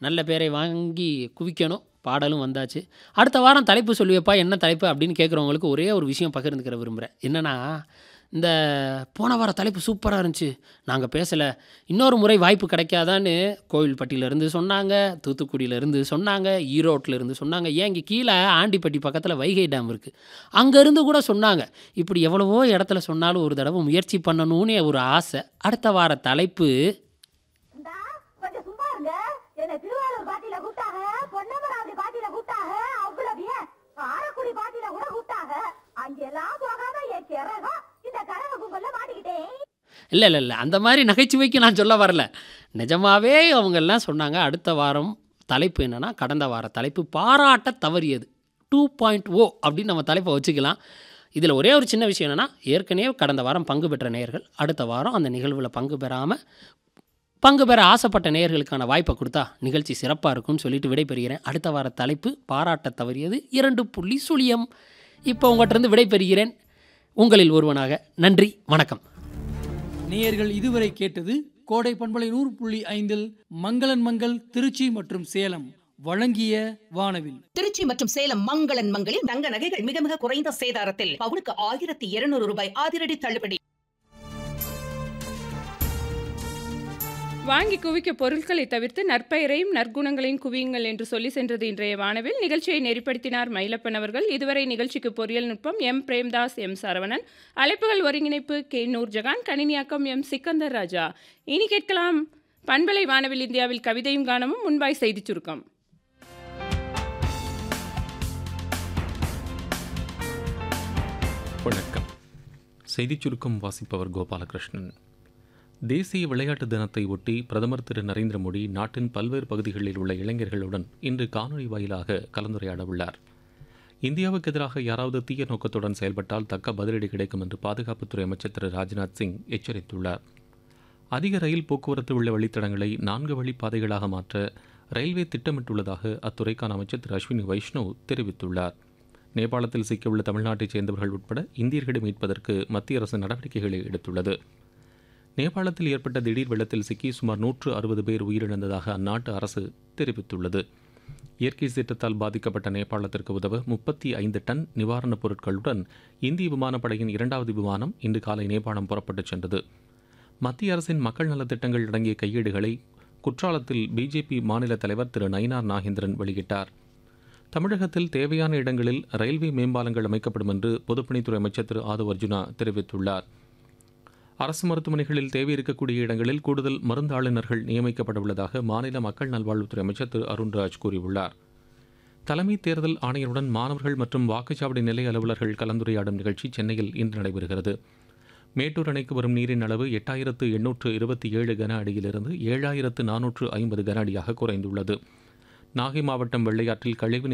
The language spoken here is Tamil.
நல்ல பேரை வாங்கி குவிக்கணும் பாடலும் வந்தாச்சு அடுத்த வாரம் தலைப்பு சொல்லுவேப்பா என்ன தலைப்பு அப்படின்னு கேட்குறவங்களுக்கு ஒரே ஒரு விஷயம் பகிர்ந்துக்கிற விரும்புகிறேன் என்னென்னா இந்த போன வார தலைப்பு சூப்பராக இருந்துச்சு நாங்கள் பேசலை இன்னொரு முறை வாய்ப்பு கிடைக்காதான்னு கோவில்பட்டியிலேருந்து சொன்னாங்க தூத்துக்குடியிலேருந்து சொன்னாங்க ஈரோட்டிலேருந்து சொன்னாங்க ஏன் இங்கே கீழே ஆண்டிப்பட்டி பக்கத்தில் வைகை டேம் இருக்குது அங்கேருந்து கூட சொன்னாங்க இப்படி எவ்வளவோ இடத்துல சொன்னாலும் ஒரு தடவை முயற்சி பண்ணணும்னு ஒரு ஆசை அடுத்த வார தலைப்பு இந்தா, கொஞ்சம் சும்மா இருங்க என்ன திருவாரூர் பாட்டியில கூட்டாக பொன்னமராவதி பாட்டியில கூட்டாக அவ்வளவு ஏன் காரக்குடி பாட்டியில கூட கூட்டாக அங்கெல்லாம் போகாம என் கிறகம் இந்த கரக கும்பல்ல மாட்டிக்கிட்டேன் இல்லை இல்லை இல்லை அந்த மாதிரி நகைச்சுவைக்கு நான் சொல்ல வரல நிஜமாவே அவங்கெல்லாம் சொன்னாங்க அடுத்த வாரம் தலைப்பு என்னென்னா கடந்த வார தலைப்பு பாராட்ட தவறியது டூ பாயிண்ட் ஓ அப்படின்னு நம்ம தலைப்பை வச்சுக்கலாம் இதில் ஒரே ஒரு சின்ன விஷயம் என்னென்னா ஏற்கனவே கடந்த வாரம் பங்கு பெற்ற நேயர்கள் அடுத்த வாரம் அந்த நிகழ்வில் பங்கு பெறாமல் பங்கு பெற ஆசைப்பட்ட நேயர்களுக்கான வாய்ப்பை கொடுத்தா நிகழ்ச்சி சிறப்பாக இருக்கும்னு சொல்லிட்டு விடைபெறுகிறேன் அடுத்த வார தலைப்பு பாராட்ட தவறியது இரண்டு புள்ளி சுழியம் இப்போ உங்கள்கிட்ட விடைபெறுகிறேன் உங்களில் ஒருவனாக நன்றி வணக்கம் நேயர்கள் இதுவரை கேட்டது கோடை பண்பலை நூறு புள்ளி ஐந்தில் மங்களன் மங்கள் திருச்சி மற்றும் சேலம் வழங்கிய வானவில் திருச்சி மற்றும் சேலம் மங்களன் மங்களில் தங்க நகைகள் மிக மிக குறைந்த சேதாரத்தில் பவுனுக்கு ஆயிரத்தி இருநூறு ரூபாய் அதிரடி தள்ளுபடி வாங்கி குவிக்க பொருட்களை தவிர்த்து நற்பெயரையும் நற்குணங்களையும் குவியுங்கள் என்று சொல்லி சென்றது இன்றைய வானவில் நிகழ்ச்சியை நெறிப்படுத்தினார் மயிலப்பன் அவர்கள் இதுவரை நிகழ்ச்சிக்கு பொறியியல் நுட்பம் எம் பிரேம்தாஸ் எம் சரவணன் அழைப்புகள் ஒருங்கிணைப்பு கே நூர்ஜகான் கணினியாக்கம் எம் சிக்கந்தர் ராஜா இனி கேட்கலாம் பண்பலை வானவில் இந்தியாவில் கவிதையும் காணமும் முன்பாய் செய்திச் சுருக்கம் வணக்கம் செய்திச் சுருக்கம் வாசிப்பவர் கோபாலகிருஷ்ணன் தேசிய விளையாட்டு தினத்தை ஒட்டி பிரதமர் திரு நரேந்திர மோடி நாட்டின் பல்வேறு பகுதிகளில் உள்ள இளைஞர்களுடன் இன்று காணொலி வாயிலாக கலந்துரையாட உள்ளார் இந்தியாவுக்கு எதிராக யாராவது தீய நோக்கத்துடன் செயல்பட்டால் தக்க பதிலடி கிடைக்கும் என்று பாதுகாப்புத்துறை அமைச்சர் திரு ராஜ்நாத் சிங் எச்சரித்துள்ளார் அதிக ரயில் போக்குவரத்து உள்ள வழித்தடங்களை நான்கு வழிப்பாதைகளாக மாற்ற ரயில்வே திட்டமிட்டுள்ளதாக அத்துறைக்கான அமைச்சர் திரு அஸ்வினி வைஷ்ணவ் தெரிவித்துள்ளார் நேபாளத்தில் சிக்கியுள்ள தமிழ்நாட்டைச் சேர்ந்தவர்கள் உட்பட இந்தியர்களை மீட்பதற்கு மத்திய அரசு நடவடிக்கைகளை எடுத்துள்ளது நேபாளத்தில் ஏற்பட்ட திடீர் வெள்ளத்தில் சிக்கி சுமார் நூற்று அறுபது பேர் உயிரிழந்ததாக அந்நாட்டு அரசு தெரிவித்துள்ளது இயற்கை சீற்றத்தால் பாதிக்கப்பட்ட நேபாளத்திற்கு உதவ முப்பத்தி ஐந்து டன் நிவாரணப் பொருட்களுடன் இந்திய விமானப்படையின் இரண்டாவது விமானம் இன்று காலை நேபாளம் புறப்பட்டுச் சென்றது மத்திய அரசின் மக்கள் நலத்திட்டங்கள் அடங்கிய கையேடுகளை குற்றாலத்தில் பிஜேபி மாநில தலைவர் திரு நயினார் நாகேந்திரன் வெளியிட்டார் தமிழகத்தில் தேவையான இடங்களில் ரயில்வே மேம்பாலங்கள் அமைக்கப்படும் என்று பொதுப்பணித்துறை அமைச்சர் திரு ஆதவ் அர்ஜுனா தெரிவித்துள்ளார் அரசு மருத்துவமனைகளில் தேவை இருக்கக்கூடிய இடங்களில் கூடுதல் மருந்தாளுநர்கள் நியமிக்கப்பட உள்ளதாக மாநில மக்கள் நல்வாழ்வுத்துறை அமைச்சர் திரு அருண்ராஜ் கூறியுள்ளார் தலைமை தேர்தல் ஆணையருடன் மாணவர்கள் மற்றும் வாக்குச்சாவடி நிலைய அலுவலர்கள் கலந்துரையாடும் நிகழ்ச்சி சென்னையில் இன்று நடைபெறுகிறது மேட்டூர் அணைக்கு வரும் நீரின் அளவு எட்டாயிரத்து எண்ணூற்று இருபத்தி ஏழு கன அடியிலிருந்து ஏழாயிரத்து நானூற்று ஐம்பது கன அடியாக குறைந்துள்ளது நாகை மாவட்டம் வெள்ளையாற்றில் கழிவுநீர்